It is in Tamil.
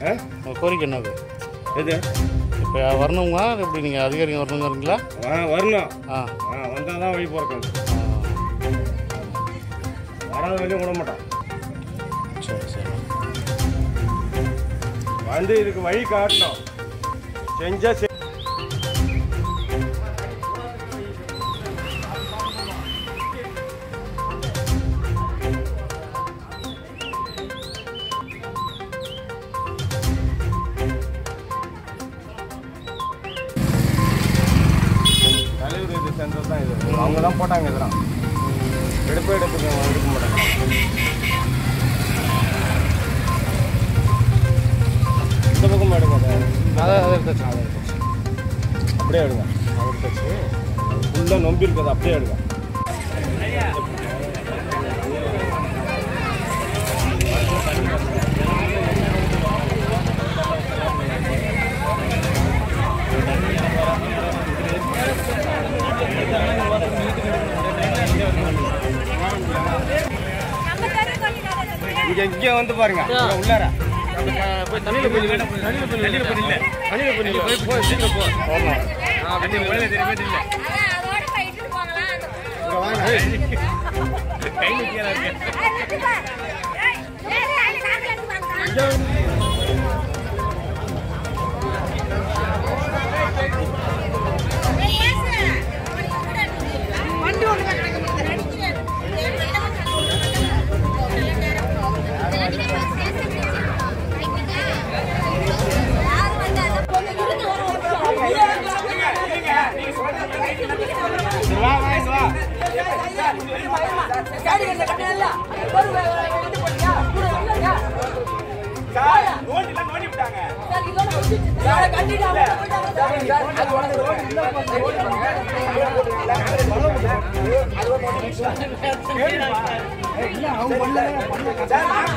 ஆ உங்கள் கோரிக்கை என்னது எது இப்போ வரணுங்களா எப்படி நீங்கள் அதிகாரிங்க வரணுங்கிறீங்களா ஆ வரணும் ஆ ஆ வந்தால் தான் வழி பிறக்கும் வராத வழியும் விட மாட்டான் சரி சரி வந்து இதுக்கு வழி காட்டணும் செஞ்சா செ தலைவர் இது சென்டர் தான் இது அவங்க தான் போட்டாங்க இதெல்லாம் எடுப்பே எடுத்துக்க எடுக்க மாட்டாங்க இந்த பக்கம் எடுக்காத அதை அதை எடுத்தாச்சு அதை எடுத்தாச்சு அப்படியே எடுங்க அவர் தச்சு ஃபுல்லாக நம்பி இருக்குது அப்படியே எடுங்க இங்க இங்கே வந்து பாருங்க இங்க உள்ளார தண்ணியில் போய் தண்ணியில் போய் தண்ணியில் போய் இல்லை தண்ணியில் போய் இல்லை போய் போய் சீக்கிரம் போ ஆமாம் தண்ணி வெளியே தெரியுமே இல்லை அதோட போயிட்டு போகலாம் இங்க வாங்க கை நிற்கிறா இருக்கு வண்டி ஒன்று வா வா இங்க வா கண்டிப்பா